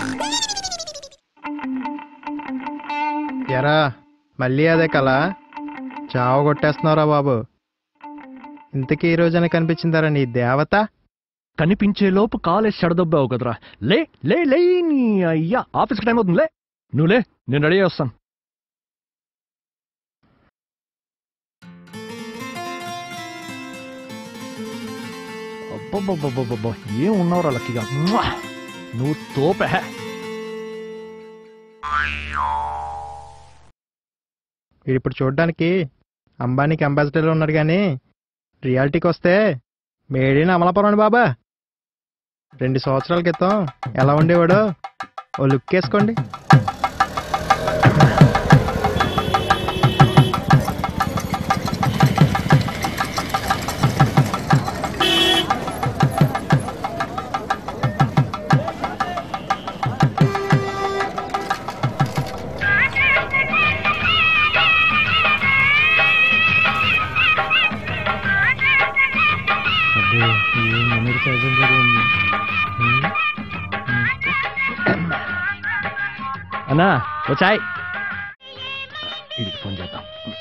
ఎరా మళ్ళీ అదే కళ చావ కొట్టేస్తున్నావురా బాబు ఇంతకీ ఈ రోజున కనిపించిందరా నీ దేవత కనిపించే లోపు కాలేజ్ చెడదొబ్బావు కదరా లే లే లే నీ అయ్యా ఆఫీస్కి టైం అవుతుంది లే నువ్వు లే నేను రెడీ వస్తాను అబ్బబ్బబ్బబ్బబ్బబ్బ ఏం ఉన్నావురా లక్కీగా మ్వా! నువ్వు తోపే వీడు ఇప్పుడు చూడడానికి అంబానీకి అంబాసిడర్ ఉన్నాడు కానీ రియాలిటీకి వస్తే మేడీని అమలాపురం బాబా రెండు సంవత్సరాల క్రితం ఎలా ఉండేవాడో ఓ లుక్ వేసుకోండి అబ్బో ఏం అమెరికా సహజం జరిగింది అన్నా వచ్చాయ్ ఇది ఫోన్ చేద్దాం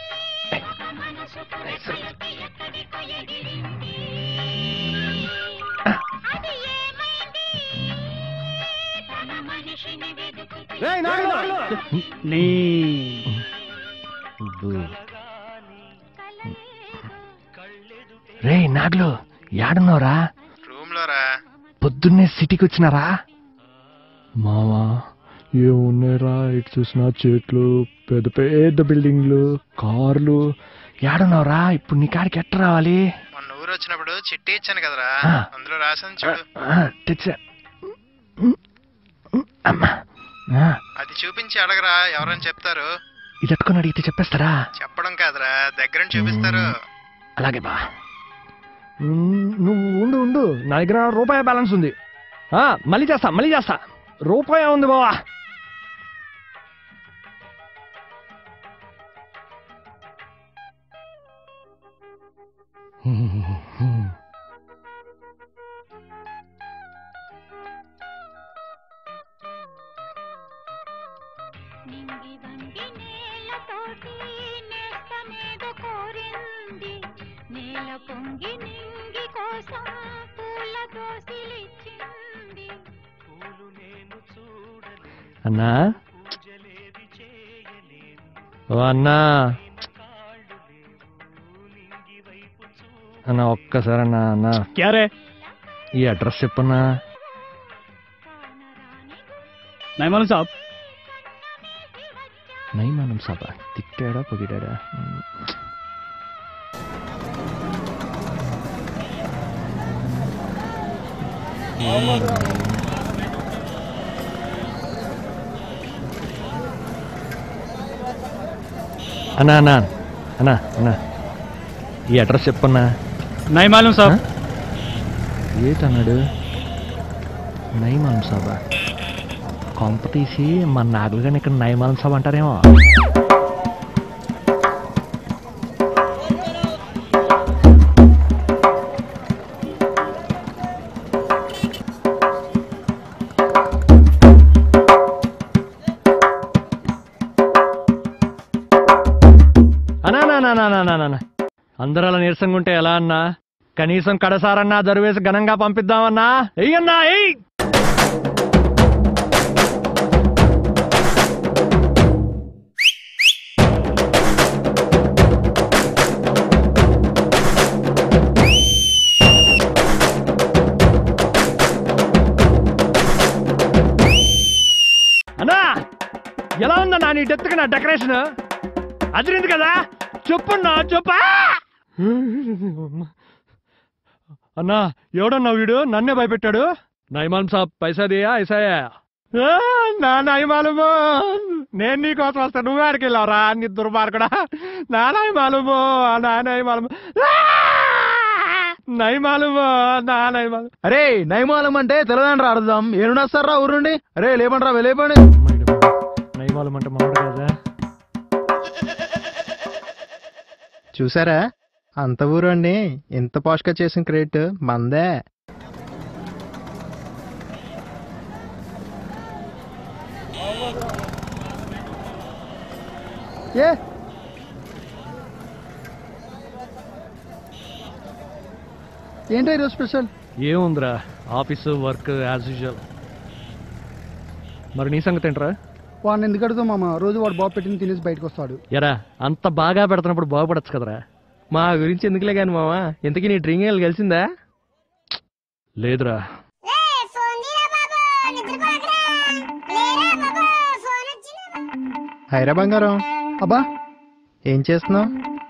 నీ రే నాగ్లు యాడున్నావురా రూమ్ లోరా పొద్దున్నే సిటీకి వచ్చినారా మావా ఏమున్నాయిరా ఇటు చూసిన చెట్లు పెద్ద పెద్ద బిల్డింగ్లు కార్లు ఏడున్నావురా ఇప్పుడు నీ కాడికి ఎట్ట రావాలి మొన్న ఊరు వచ్చినప్పుడు చిట్టి ఇచ్చాను కదరా ఆ. అందులో రాసింది చూడు ఆ, తెచ్చా అమ్మా ఆ, అది చూపించి అడగరా ఎవరని చెప్తారు ఇది ఎట్టుకొని అడిగితే చెప్పేస్తారా చెప్పడం కాదురా దగ్గర నుంచి చూపిస్తారు అలాగే బా నువ్వు ఉండు ఉండు నా దగ్గర రూపాయి బ్యాలెన్స్ ఉంది ఆ, మళ్ళీ చేస్తా మళ్ళీ చేస్తా రూపాయి ఉంది బావా నింగి వంగి నేలతోటి నేస్తమేదో కోరింది నేల పొంగి నింగి కోసం పూల దోసిలిచ్చింది అన్నా ఓ అన్నా అన్న ఒక్కసారి అన్నా అన్నా క్యారే ఈ అడ్రస్ చెప్పన్నా నైమాను సాబ్ నైమానం సాబా తిట్టాడా పొగిడాడా మ్. అన్నా అన్నా అన్నా అన్నా ఈ అడ్రస్ చెప్పన్నా నై మాలూం సాబ్ ఏటన్నాడు నైమాలం సాబా కొంప తీసి మన నాగులుగాని ఇక్కడ నైమాలం సాబ్ అంటారేమో అనా నా నా నా నా నా నా నా. అందరూ అలా నీరసంగా ఉంటే ఎలా అన్నా కనీసం కడసారన్నా దరువేసి ఘనంగా పంపిద్దామన్నా ఎయ్యన్నా ఎయ్ అన్నా ఎలా ఉందన్నా నీ డెత్కి నా డెకరేషన్ అదిరింది కదా చెప్పున్నా చెప్పా అన్నా ఎవడన్నా వీడు నన్నే భయపెట్టాడు నైమాన్ సాబ్ పైసా దియా ఐసాయా ఆ, నా నైమాలుమో నేను నీ కోసం వస్తా నువ్వు ఆడికి వెళ్ళావురా నీ దుర్మార్గుడా నా నైమాలుమో నా నైమాలుమో ఆ! నైమాలుమో నా నైమాలు అరే నైమాలం అంటే తెలదండ్రా అర్థం ఏనుడొస్తారా ఊరు నుండి అరే లేపండ్రా లేపండి నైమాలం అంటే మనోడు కదా చూసారా అంత ఊరు అండి ఇంత పాష్గా చేసిన క్రెడిట్ మందే ఏ ఏంటో ఈరోజు స్పెషల్ ఏముందిరా ఆఫీసు వర్క్ యాజ్ యూజువల్ మరి నీ సంగతి ఏంట్రా వాడిని ఎందుకు అడుగుతాం మామ రోజు వాడు బాబు పెట్టిన తినేసి బయటకు వస్తాడు ఎరా అంత బాగా పెడుతున్నప్పుడు బాగుపడచ్చు కదరా మా గురించి ఎందుకులే కానీ మావా ఇంతకీ నీ డ్రింక్ వెళ్ళి కలిసిందా లేదురా హైరా బంగారం అబ్బా ఏం చేస్తున్నావు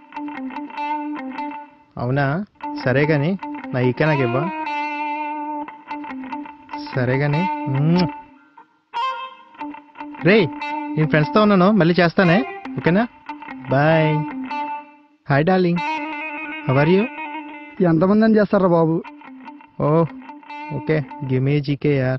అవునా సరే గాని నా ఈక నాకు ఇవ్వ సరే గాని మ్మ్. రేయ్ నేను ఫ్రెండ్స్తో ఉన్నాను మళ్ళీ చేస్తానే ఓకేనా bye hi darling how are you ఎంతమంది అని చేస్తారా బాబు oh okay give me GK యార్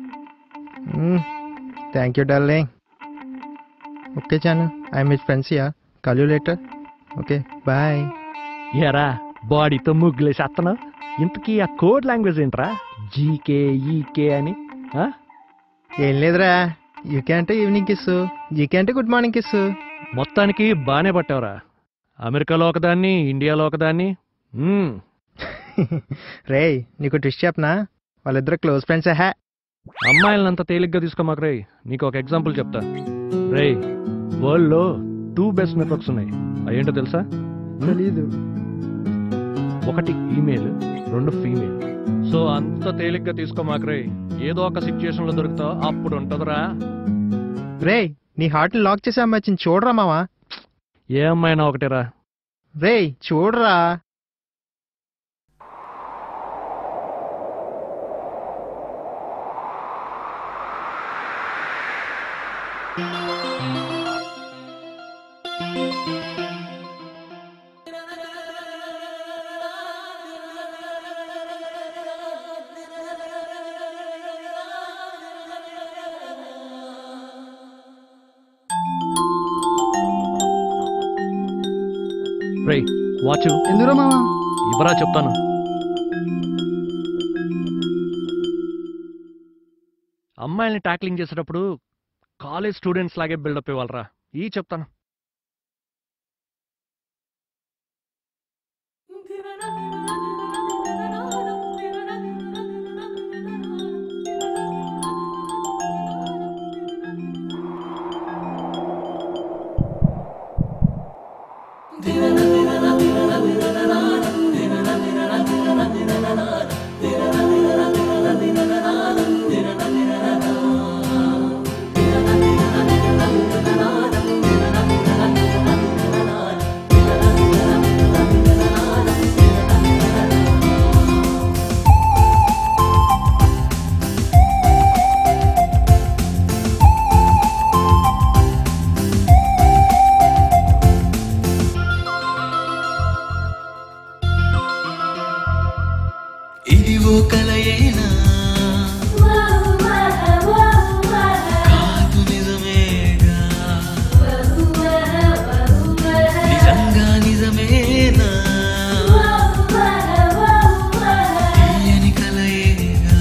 థ్యాంక్ యూ డార్లింగ్ ఓకే చాను I miss friends yeah call you later okay bye ఎరా బాడీతో ముగ్గులేసి అత్తను ఇంతకీ ఆ కోడ్ లాంగ్వేజ్ ఏంట్రా జీకే ఈకే అని ఆ? ఏం లేదురా యూకే అంటే ఈవినింగ్ కిస్ జీకే అంటే గుడ్ మార్నింగ్ కిస్ మొత్తానికి బానే పట్టావురా అమెరికాలో ఒకదాన్ని ఇండియాలో ఒకదాన్ని మ్మ్. రేయ్ నీకు ట్విస్ట్ చెప్పనా వాళ్ళిద్దరు క్లోజ్ ఫ్రెండ్స్ హే అమ్మాయిలను అంత తేలిగ్గా తీసుకోమాక రేయ్ నీకు ఒక ఎగ్జాంపుల్ చెప్తా రేయ్ వరల్డ్లో టూ బెస్ట్ నెట్వర్క్స్ ఉన్నాయి అదేంటో తెలుసా తెలీదు ఒకటి ఈమెయిల్ రెండు ఫీమేల్ సో అంత తేలిగ్గా తీసుకోమాక రేయ్ ఏదో ఒక సిచ్యుయేషన్ లో దొరుకుతావు అప్పుడు ఉంటదిరా రేయ్ నీ హార్ట్ లాక్ చేసే అమ్మాయి వచ్చింది చూడరా మావా ఏ అమ్మాయినా ఒకటేరా రేయ్ చూడరా రేయ్ వాచ్ ఎందుకురా మామ ఇవరా చెప్తాను అమ్మాయిల్ని ట్యాక్లింగ్ చేసేటప్పుడు కాలేజ్ స్టూడెంట్స్ లాగే బిల్డప్ ఇవ్వాలరా ఈ చెప్తాను ఇదివో కలయేనా కాదు నిజమేగా నిజంగా నిజమేనా తీయని కలయేగా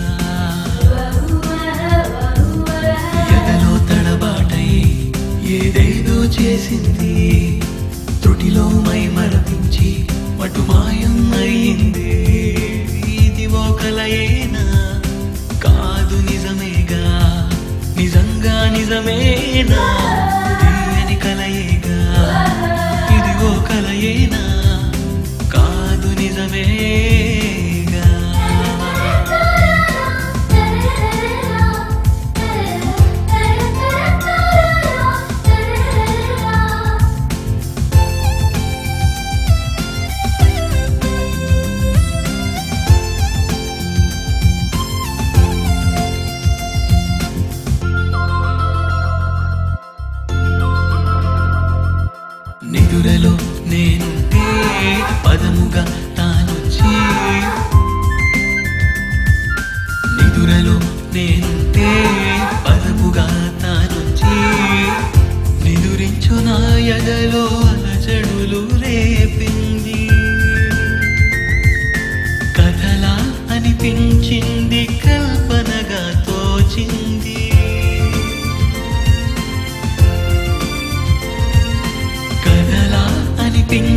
ఎదలో తడబాటై ఏదేదో చేసింది త్రుటిలో మై మరపించి మటు మాయం అయింది ఇది ఓ కలయేనా కాదు నిజమేగా నిజంగా నిజమేనా తీయని కలయేగా ఇది ఓ కలయేనా కాదు నిజమేగా నిదురలో నేనుంటే పదముగా తానొచ్చి నిదురలో నేనుంటే పదముగా తానొచ్చి నిదురించు నా ఎదలో అలజడులు రేపింది కథలా అనిపించింది కల్పనగా తోచింది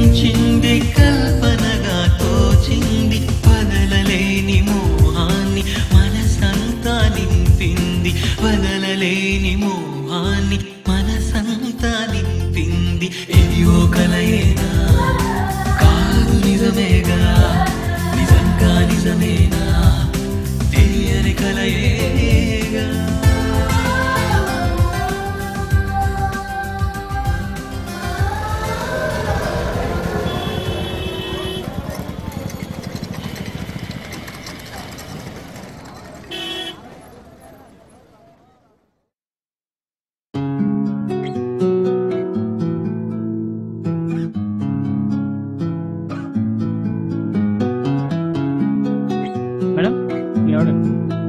కనిపించింది కల్పనగా తోచింది వదలలేని మోహాన్ని మనసంతా నింపింది వదలలేని మోహాన్ని మనసంతా నింపింది ఇది ఓ కలయేనా కాదు నిజమేగా నిజంగా నిజమేనా తెలియని కలయేగా మేడం మీ ఆర్డర్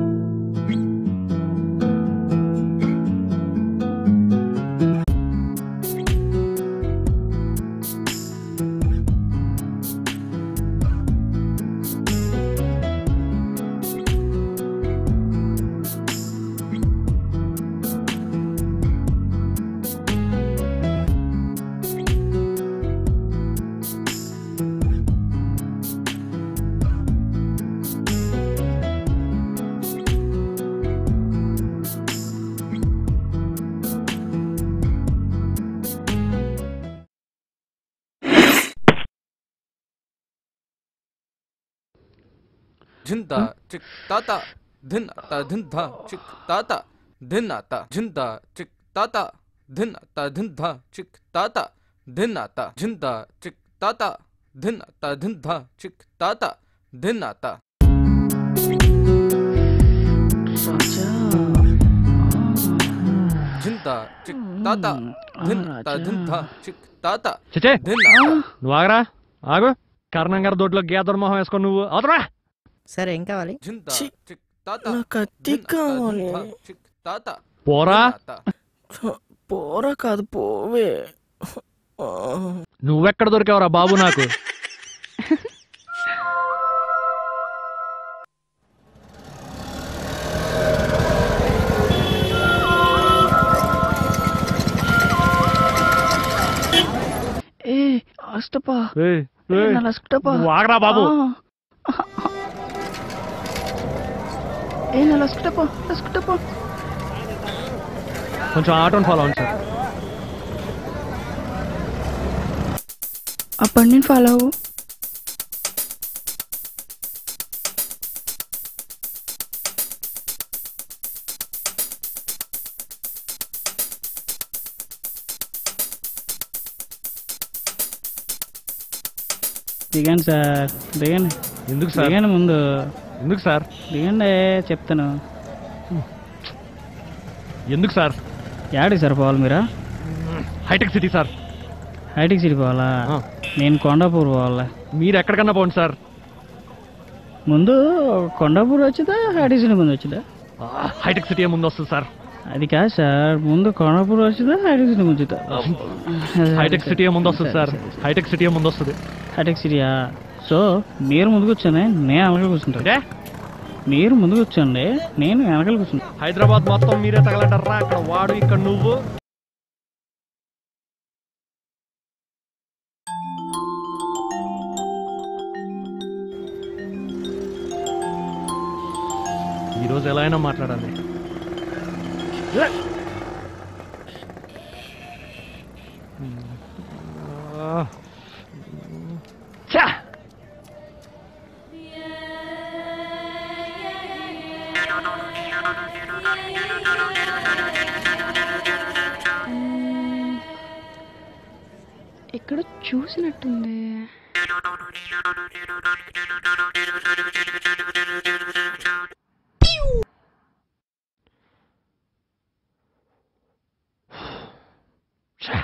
జిందా చిక్ తాత ధిన్ త ధిన్ ధ చిక్ తాత ధిన్ త జిన్ ద చిక్ తాత ధిన్ త ధిన్ ధ చిక్ తాత ధిన్ త జిందా చిక్ తాత ధిన్ త ధిన్ ధ చిక్ తాత ధిన్ త జిందా చిక్ తాత ధిన్ త ధిన్ ధ చిక్ తాత చచ్చే ధిన్ నువ్వు ఆగరా ఆగు కర్ణం గారి దొడ్లో గేదర్ మొహం వేసుకొని నువ్వు అవతరా సరే ఏం కావాలి జిందా ఛీ, చిక్ తాత నా కత్తి ధిన్ త ధిన్ కావాలి ధ చిక్ తాత పోరా ధిన్ త. పోరా కాదు పోవే నువ్వెక్కడ దొరికావురా బాబు నాకు ఏ అష్టపా ఏయ్, ఏయ్, నలస్కుటపా నువ్వు ఆగరా బాబు ఏ నలస్కుటపా నలస్కుటపా కొంచెం ఆటోని ఫాలో అవ్వండి సార్ అప్పటి నుంచి ఫాలో అవ్వు దిగండి సార్ దిగండి ఎందుకు సార్ దిగండి ముందు ఎందుకు సార్ దిగండి చెప్తాను ఎందుకు సార్ యాడికి సార్ పోవాలి మీరా hitech city sir hitech city పోవాలా ఆ. నేను కొండాపూర్ పోవాలా మీరు ఎక్కడికన్నా పోండి సార్ ముందు కొండాపూర్ వచ్చిందా హైటెక్ సిటీ ముందు వచ్చిందా ఆ, హైటెక్ సిటీ ముందు వస్తుంది సార్ అది కాదు సార్ ముందు కొండాపూర్ వచ్చిందా హైటెక్ సిటీ ముందు వచ్చిందా హైటెక్ సిటీ ముందు వస్తుంది సార్ హైటెక్ సిటీ ముందు వస్తుంది హైటెక్ సిటీయా సో మీరు ముందు కూర్చొని నేను వెనకాల కూర్చుంటాను అంటే మీరు ముందు కూర్చోండి నేను వెనకాల కూర్చుంటాను హైదరాబాద్ మొత్తం మీరే తగలంటారా అక్కడ వాడు ఇక్కడ నువ్వు ఈరోజు ఎలా అయినా మాట్లాడాలి ఛా! ఎక్కడ చూసినట్టుంది ఛా!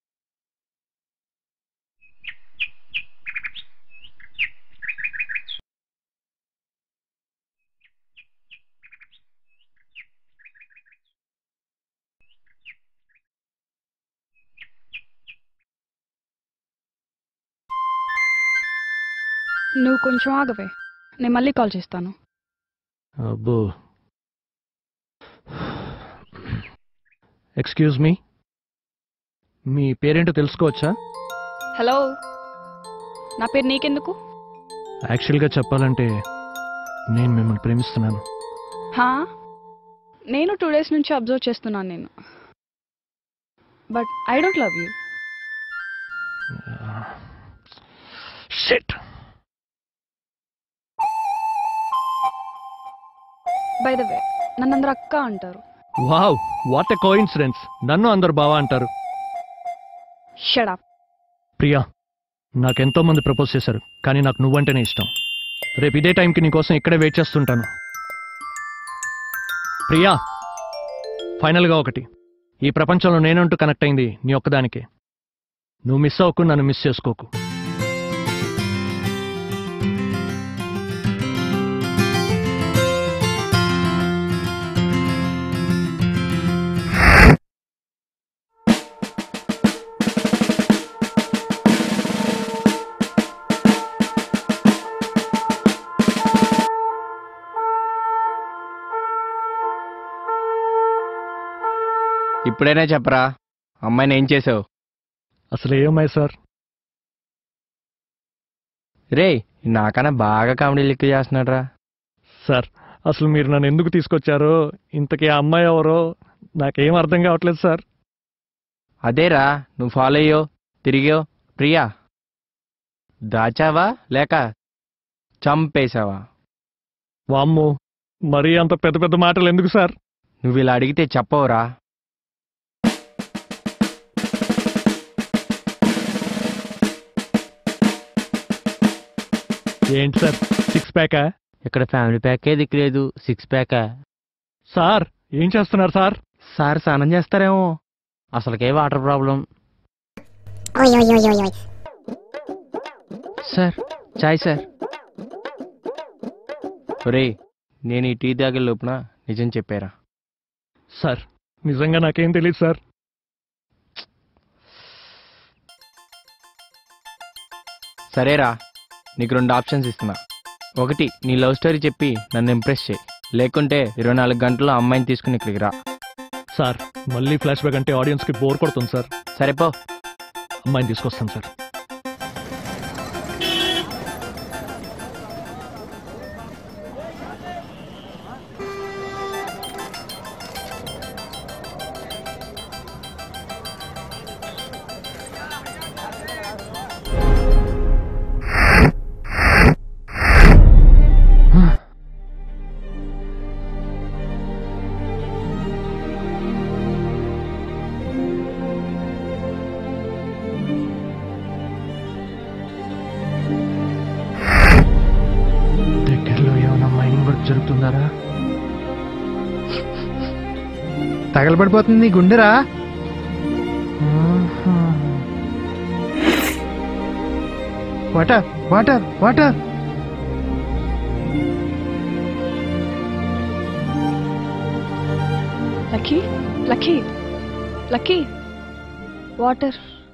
నువ్వు కొంచెం ఆగవే నేను మళ్ళీ కాల్ చేస్తాను అబ్బో ఎక్స్క్యూజ్ మీ మీ పేరేంటో తెలుసుకోవచ్చా హలో నా పేరు నీకెందుకు యాక్చువల్గా చెప్పాలంటే నేను మిమ్మల్ని ప్రేమిస్తున్నాను హా నేను టూ డేస్ నుంచి అబ్జర్వ్ చేస్తున్నాను నేను but I don't love you shit by the way నన్ను అందరు అక్క అంటారు వావ్ వాట్ ఎ కోఇన్సిడెన్స్ నన్ను అందరు బావా అంటారు షడప్ ప్రియా నాకెంతో మంది ప్రపోజ్ చేశారు కానీ నాకు నువ్వంటేనే ఇష్టం రేపు ఇదే టైంకి నీకోసం ఇక్కడే వెయిట్ చేస్తుంటాను ప్రియా ఫైనల్గా ఒకటి ఈ ప్రపంచంలో నేనంటూ కనెక్ట్ అయింది నీ ఒక్కదానికే నువ్వు మిస్ అవ్వకు నన్ను మిస్ చేసుకోకు ఇప్పుడైనా చెప్పరా అమ్మాయిని ఏం చేసావు అసలు ఏమై సార్ రే నాకన్నా బాగా కామెడీ లెక్క చేస్తున్నాడు రా సార్ అసలు మీరు నన్ను ఎందుకు తీసుకొచ్చారో ఇంతకీ ఆ అమ్మాయి ఎవరో నాకేం అర్థం కావట్లేదు సార్ అదేరా నువ్వు ఫాలో అయ్యో తిరిగో ప్రియా దాచావా లేక చంపేశావా వామ్మో మరీ అంత పెద్ద పెద్ద మాటలు ఎందుకు సార్ నువ్వు ఇలా అడిగితే చెప్పవురా ఏంటి సార్ సిక్స్ ప్యాకా ఇక్కడ ఫ్యామిలీ ప్యాకే దిక్కులేదు సిక్స్ ప్యాకా సార్ ఏం చేస్తున్నారు సార్ సార్ స్నానం చేస్తారేమో అసలుకే వాటర్ ప్రాబ్లం సార్ చాయ్ సార్ ఒరే నేను ఈ టీ తాగే లోపున నిజం చెప్పారా సార్ నిజంగా నాకేం తెలియదు సార్ సరేరా నీకు రెండు ఆప్షన్స్ ఇస్తున్నా ఒకటి నీ లవ్ స్టోరీ చెప్పి నన్ను ఇంప్రెస్ చేయి లేకుంటే ఇరవై నాలుగు గంటల్లో అమ్మాయిని తీసుకుని ఇక్కడికి రా సార్ మళ్ళీ ఫ్లాష్ బ్యాక్ అంటే ఆడియన్స్కి బోర్ కొడుతుంది సార్ సరేపో అమ్మాయిని తీసుకొస్తాను సార్ దగ్గరలో ఏమైనా మైనింగ్ వర్క్ జరుగుతుందారా తగలబడిపోతుంది నీ గుండెరా water water water lucky lucky lucky water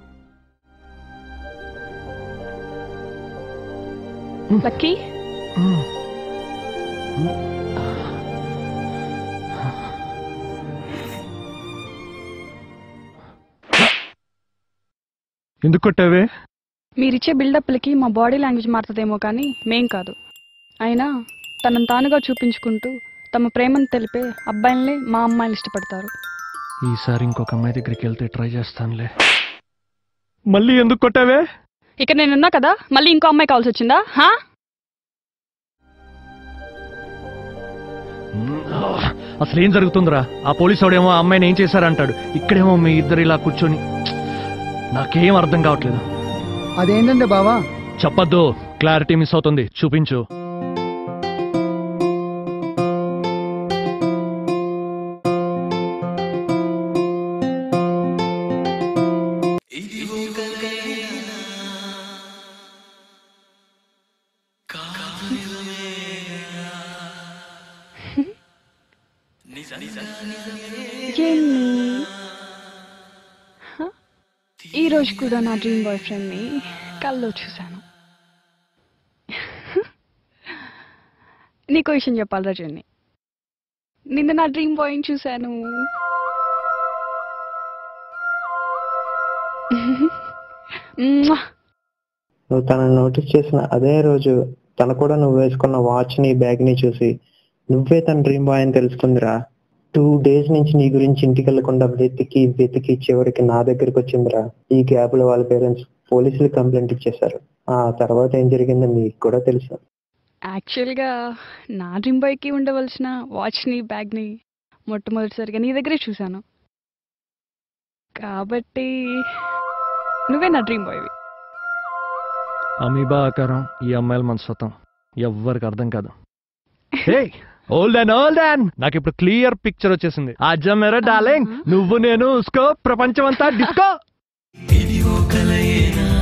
lucky ఎందుకు కొట్టావే మీరిచ్చే బిల్డప్లకి మా బాడీ లాంగ్వేజ్ మారుతుందేమో కానీ మేం కాదు అయినా తనను తానుగా చూపించుకుంటూ తమ ప్రేమను తెలిపే అబ్బాయిలనే మా అమ్మాయిలు ఇష్టపడతారు ఈసారి ఇంకొక అమ్మాయి దగ్గరికి వెళ్తే ట్రై చేస్తానులే మళ్ళీ ఎందుకు కొట్టావే ఇక్కడ నేనున్నా కదా మళ్ళీ ఇంకో అమ్మాయి కావాల్సి వచ్చిందా హా అసలు ఏం జరుగుతుందిరా ఆ పోలీసు వాడేమో ఆ అమ్మాయిని ఏం చేశారంటాడు ఇక్కడేమో మీ ఇద్దరు ఇలా కూర్చొని నాకేం అర్థం కావట్లేదు అదేంటంటే బావా చెప్పొద్దు క్లారిటీ మిస్ అవుతుంది చూపించు ఏమి? హ? ఈ రోజు కూడా నా డ్రీమ్ బాయ్ ఫ్రెండ్ని కల్లో చూశాను నీకో విషయం చెప్పాలి రజని నిన్న నా డ్రీమ్ బాయ్ని చూశాను మ్వా! నువ్వు తనని నోటీస్ చేసిన అదే రోజు తను కూడా నువ్వు వేసుకున్న వాచ్ ని బ్యాగ్ ని చూసి నువ్వే తన డ్రీమ్ బాయ్ అని తెలుసుకుందిరా టూ డేస్ నుంచి నీ గురించి ఇంటికి వెళ్లకుండా వెతికి వెతికి చివరికి నా దగ్గరికి వచ్చిందిరా ఈ గ్యాప్ లో వాళ్ళ పేరెంట్స్ పోలీసులు కంప్లైంట్ ఇచ్చేశారు ఆ తర్వాత ఏం జరిగిందో నీకు కూడా తెలుసు యాక్చువల్గా నా డ్రీమ్ బాయ్కి ఉండవలసిన వాచ్ని బ్యాగ్ని మొట్టమొదటిసారిగా నీ దగ్గరే చూశాను కాబట్టి నువ్వే నా డ్రీమ్ బాయ్వి అమీబా ఆకారం ఈ అమ్మాయిల మనస్తత్వం ఎవ్వరికి అర్థం కాదు hey old and old and నాకు ఇప్పుడు క్లియర్ పిక్చర్ వచ్చేసింది అజ్జా మేరా డార్లింగ్ నువ్వు నేను ఉస్కో ప్రపంచం అంతా డిస్కో ఇదిగో కలయేనా